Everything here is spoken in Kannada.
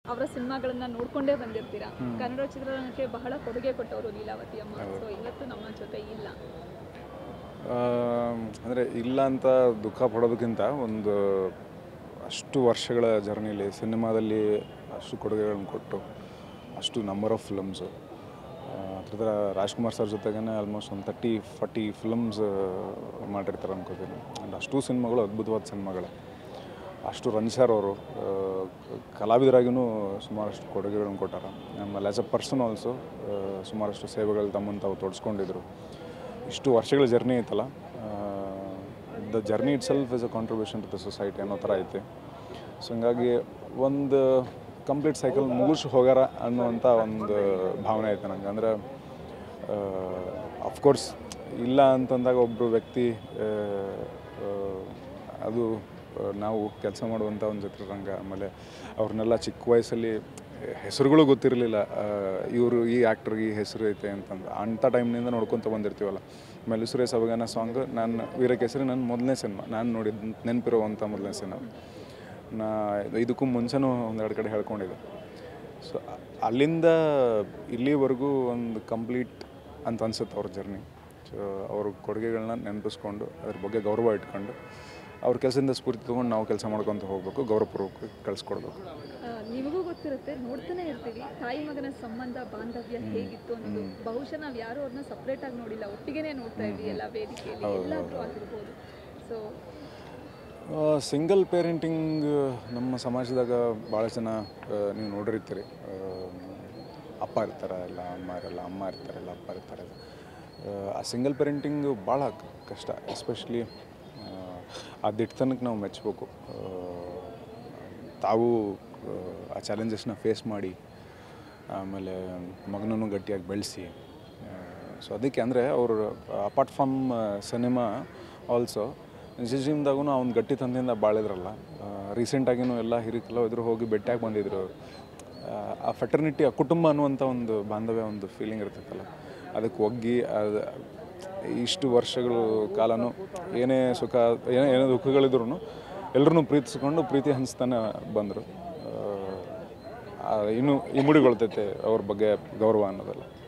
ಅವರ ಸಿನಿಮಾಗಳನ್ನ ನೋಡ್ಕೊಂಡೇ ಬಂದಿರ್ತೀರಾ ಕನ್ನಡ ಚಿತ್ರರಂಗಕ್ಕೆ ಬಹಳ ಕೊಡುಗೆ ಕೊಟ್ಟವರು ಲೀಲಾವತಿ ಅಮ್ಮ ಸೊ ಇವತ್ತು ನಮ್ಮ ಜೊತೆ ಇಲ್ಲ ಅಂದರೆ ಇಲ್ಲ ಅಂತ ದುಃಖ ಪಡೋದಕ್ಕಿಂತ ಒಂದು ಅಷ್ಟು ವರ್ಷಗಳ ಜರ್ನಿಲಿ ಸಿನಿಮಾದಲ್ಲಿ ಅಷ್ಟು ಕೊಡುಗೆಗಳನ್ನು ಕೊಟ್ಟು ಅಷ್ಟು ನಂಬರ್ ಆಫ್ ಫಿಲಮ್ಸು ಹತ್ರ ರಾಜ್ಕುಮಾರ್ ಸರ್ ಜೊತೆಗೇ ಆಲ್ಮೋಸ್ಟ್ ಒಂದು ತರ್ಟಿ ಫಾರ್ಟಿ ಫಿಲಮ್ಸ್ ಮಾಡಿರ್ತಾರೆ ಅನ್ಕೋತೀನಿ ಆ್ಯಂಡ್ ಅಷ್ಟು ಸಿನಿಮಾಗಳು ಅದ್ಭುತವಾದ ಸಿನಿಮಾಗಳೇ ಅಷ್ಟು ರಂಜಿಸಾರ್ ಅವರು ಕಲಾವಿದರಾಗಿಯೂ ಸುಮಾರಷ್ಟು ಕೊಡುಗೆಗಳನ್ನು ಕೊಟ್ಟಾರ ಆಮೇಲೆ ಆ್ಯಸ್ ಅ ಪರ್ಸನ್ ಆಲ್ಸೋ ಸುಮಾರಷ್ಟು ಸೇವೆಗಳು ತಮ್ಮನ್ನು ತಾವು ತೊಡಸ್ಕೊಂಡಿದ್ರು ಇಷ್ಟು ವರ್ಷಗಳ ಜರ್ನಿ ಐತಲ್ಲ the journey itself is a contribution to the society ಅನ್ನೋ ಥರ ಐತಿ ಸೊ ಹಂಗಾಗಿ ಒಂದು ಕಂಪ್ಲೀಟ್ ಸೈಕಲ್ ಮುಗಿಸಿ ಹೋಗಾರ ಅನ್ನುವಂಥ ಒಂದು ಭಾವನೆ ಐತೆ ನಂಗೆ ಅಂದರೆ ಅಫ್ಕೋರ್ಸ್ ಇಲ್ಲ ಅಂತಂದಾಗ ಒಬ್ಬರು ವ್ಯಕ್ತಿ ಆ, ಆ, ಅದು ಆ, ನಾವು ಕೆಲಸ ಮಾಡುವಂಥ ಒಂದು ಚಿತ್ರರಂಗ ಆಮೇಲೆ ಅವ್ರನ್ನೆಲ್ಲ ಚಿಕ್ಕ ವಯಸ್ಸಲ್ಲಿ ಹೆಸರುಗಳು ಗೊತ್ತಿರಲಿಲ್ಲ ಇವರು ಈ ಆ್ಯಕ್ಟ್ರಿಗೆ ಈ ಹೆಸರು ಐತೆ ಅಂತಂದು ಅಂಥ ಟೈಮ್ನಿಂದ ನೋಡ್ಕೊತ ಬಂದಿರ್ತೀವಲ್ಲ ಆಮೇಲೆ ಸುರೇಶ್ ಅವಗಾನ ಸಾಂಗ್ ನಾನು ವೀರಕೇಸರಿ ನನ್ನ ಮೊದಲನೇ ಸಿನಿಮಾ ನಾನು ನೋಡಿದ ನೆನಪಿರುವಂಥ ಮೊದಲನೇ ಸಿನಿಮಾ ನಾ ಇದಕ್ಕೂ ಮುಂಚೆನೂ ಒಂದೆರಡು ಕಡೆ ಹೇಳ್ಕೊಂಡಿದ್ದೆ ಸೊ ಅಲ್ಲಿಂದ ಇಲ್ಲಿವರೆಗೂ ಒಂದು ಕಂಪ್ಲೀಟ್ ಅಂತ ಅನ್ಸುತ್ತೆ ಅವ್ರ ಜರ್ನಿ ಸೊ ಅವ್ರ ಕೊಡುಗೆಗಳನ್ನ ನೆನಪಿಸ್ಕೊಂಡು ಅದ್ರ ಬಗ್ಗೆ ಗೌರವ ಇಟ್ಕೊಂಡು ಅವ್ರ ಕೆಲಸದಿಂದ ಸ್ಫೂರ್ತಿ ತೊಗೊಂಡು ನಾವು ಕೆಲಸ ಮಾಡ್ಕೊತ ಹೋಗಬೇಕು ಗೌರವಪೂರ್ವಕ ಕಳಿಸ್ಕೊಡ್ಬೇಕು ಆ, ನಿಮಗೂ ಗೊತ್ತಿರುತ್ತೆ ನೋಡ್ತಾನೆ ಇರ್ತೀವಿ ತಾಯಿ ಮಗನ ಸಂಬಂಧ ಬಾಂಧವ್ಯ ಹೇಗಿತ್ತು ಅನ್ನೋದು ಬಹುಶಃ ನಾವು ಯಾರು ಅವ್ರನ್ನ ಸಪ್ರೇಟ್ ಆಗಿ ನೋಡಿಲ್ಲ ಒಟ್ಟಿಗೆನೇ ನೋಡ್ತಾ ಇದ್ವಿ ಎಲ್ಲ ವೇದಿಕೆಯಲ್ಲಿ ಎಲ್ಲಾದ್ರೂ ಆಗಿರ್ಬೋದು ಸೊ ಸಿಂಗಲ್ ಪೇರೆಂಟಿಂಗ್ ನಮ್ಮ ಸಮಾಜದಾಗ ಭಾಳ ಜನ ಆ, ನೀವು ನೋಡಿರ್ತೀರಿ ಆ, ಅಪ್ಪ ಇರ್ತಾರೆ ಇಲ್ಲ ಅಮ್ಮ ಇರಲ್ಲ ಅಮ್ಮ ಇರ್ತಾರೆ ಇಲ್ಲ ಅಪ್ಪ ಇರ್ತಾರೆ ಆ, ಆ ಸಿಂಗಲ್ ಪೇರೆಂಟಿಂಗ್ ಭಾಳ ಕಷ್ಟ ಎಸ್ಪೆಷಲಿ ಆ ದಿಟ್ಟತನಕ್ಕೆ ನಾವು ಮೆಚ್ಚಬೇಕು ಆ, ತಾವು ಆ, ಆ ಚಾಲೆಂಜಸ್ನ ಫೇಸ್ ಮಾಡಿ ಆಮೇಲೆ ಮಗನನ್ನು ಗಟ್ಟಿಯಾಗಿ ಬೆಳೆಸಿ ಸೊ ಅದಕ್ಕೆ ಅಂದರೆ ಅವರು ಅಪಾರ್ಟ್ ಫ್ರಮ್ ಸಿನಿಮಾ ಆಲ್ಸೋ ನಿಜ ಜೀವನದಾಗೂ ಅವ್ನು ಗಟ್ಟಿ ತಂದೆಯಿಂದ ಬಾಳಿದ್ರಲ್ಲ ರೀಸೆಂಟಾಗಿನೂ ಎಲ್ಲ ಹಿರಿಕಲ್ಲ ಇದ್ರು ಹೋಗಿ ಭೇಟಿಯಾಗಿ ಬಂದಿದ್ರು ಆ, ಆ ಫೆಟರ್ನಿಟಿ ಆ ಕುಟುಂಬ ಅನ್ನುವಂಥ ಒಂದು ಬಾಂಧವ್ಯ ಒಂದು ಫೀಲಿಂಗ್ ಇರ್ತೈತಲ್ಲ ಅದಕ್ಕೆ ಒಗ್ಗಿ ಅದು ಇಷ್ಟು ವರ್ಷಗಳು ಕಾಲನೂ ಏನೇ ಸುಖ ಏನೇ ಏನೇ ದುಃಖಗಳಿದ್ರು ಎಲ್ಲರೂ ಪ್ರೀತಿಸ್ಕೊಂಡು ಪ್ರೀತಿ ಹಂಚ್ತಾನೆ ಬಂದರು ಇನ್ನೂ ಇಮ್ಮಡಿಗೊಳ್ತೈತೆ ಅವ್ರ ಬಗ್ಗೆ ಗೌರವ ಅನ್ನೋದಲ್ಲ